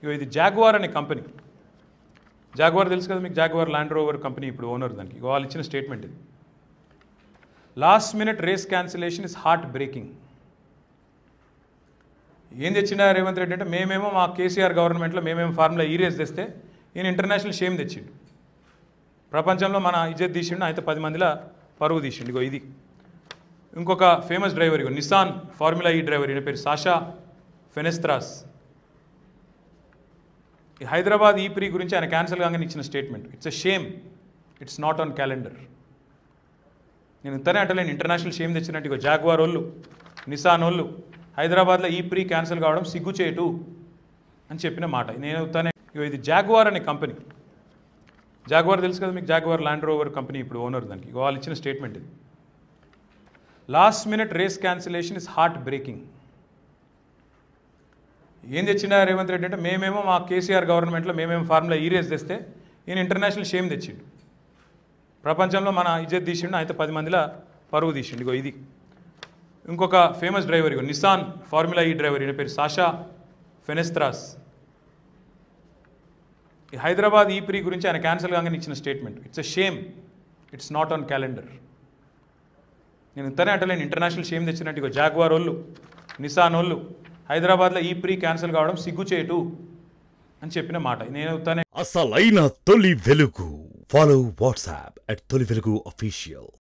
ఇగో ఇది జాగ్వార్ అనే company jaguar తెలుసు కదా మీకు జాగ్వార్ ల్యాండ్ రోవర్ కంపెనీ ఇప్పుడు ఓనర్ దానికి ఇగో వాళ్ళు ఇచ్చిన స్టేట్మెంట్ ఇది last minute race cancellation is heart breaking ఏం తెచ్చిండా రేవంత్ రెడ్డి అంటే మేమేమో మా కేసీఆర్ గవర్నమెంట్లో మేమేమో ఫార్ములా ఈ రేస్ తెస్తే ఈయన ఇంటర్నేషనల్ షేమ్ తెచ్చిండు ప్రపంచంలో మన ఇజ్జత్ తీసిండు అయితే పది మందిలో పరువు తీసిండు ఇగో ఇది ఇంకొక ఫేమస్ డ్రైవర్ ఇగో నిసాన్ ఫార్ములా ఈ డ్రైవర్ ఈయన పేరు సాషా ఫెనెస్త్రాస్ ఈ హైదరాబాద్ ఈ ప్రీ గురించి ఆయన క్యాన్సిల్ కాగానే ఇచ్చిన statement it's a shame it's not on calendar నేను ఇంతనే అంటలేను ఇంటర్నేషనల్ షేమ్ తెచ్చినట్టు ఇగో జాగ్వార్ వాళ్ళు నిసాన్ వాళ్ళు హైదరాబాద్లో ఈ ప్రీ క్యాన్సిల్ కావడం సిగ్గుచేటు అని చెప్పిన మాట నేను తనే ఇగో ఇది జాగ్వార్ అనే కంపెనీ జాగ్వార్ తెలుసు కదా మీకు జాగ్వార్ ల్యాండ్ రోవర్ కంపెనీ ఇప్పుడు ఓనర్ దానికి ఇగో వాళ్ళు ఇచ్చిన స్టేట్మెంట్ ఇది last minute race cancellation is heart breaking ఏం తెచ్చిండా రేవంత్ రెడ్డి అంటే మేమేమో మా కేసీఆర్ గవర్నమెంట్లో మేమేమో ఫార్ములా ఈ రేస్ తెస్తే ఈయన ఇంటర్నేషనల్ షేమ్ తెచ్చిండు ప్రపంచంలో మన ఇజ్జత్ తీసిండు అయితే పది మందిలో పరువు తీసిండు ఇగో ఇది ఇంకొక ఫేమస్ డ్రైవర్ ఇగో నిసాన్ ఫార్ములా ఈ డ్రైవర్ ఈయన పేరు సాషా ఫెనెస్త్రాస్ ఈ హైదరాబాద్ ఈ ప్రీ గురించి ఆయన క్యాన్సిల్ కాగానే ఇచ్చిన statement it's a shame it's not on calendar నేను ఇంతనే అంటలేను ఇంటర్నేషనల్ షేమ్ తెచ్చినట్టు ఇగో జాగ్వార్ వాళ్ళు నిసాన్ వాళ్ళు హైదరాబాద్లో ఈ ప్రీ క్యాన్సిల్ కావడం సిగ్గుచేటు అని చెప్పిన మాట నేను తనే అసలైన తొలి వెలుగు ఫాలో వాట్సాప్ అట్ తొలి వెలుగు అఫీషియల్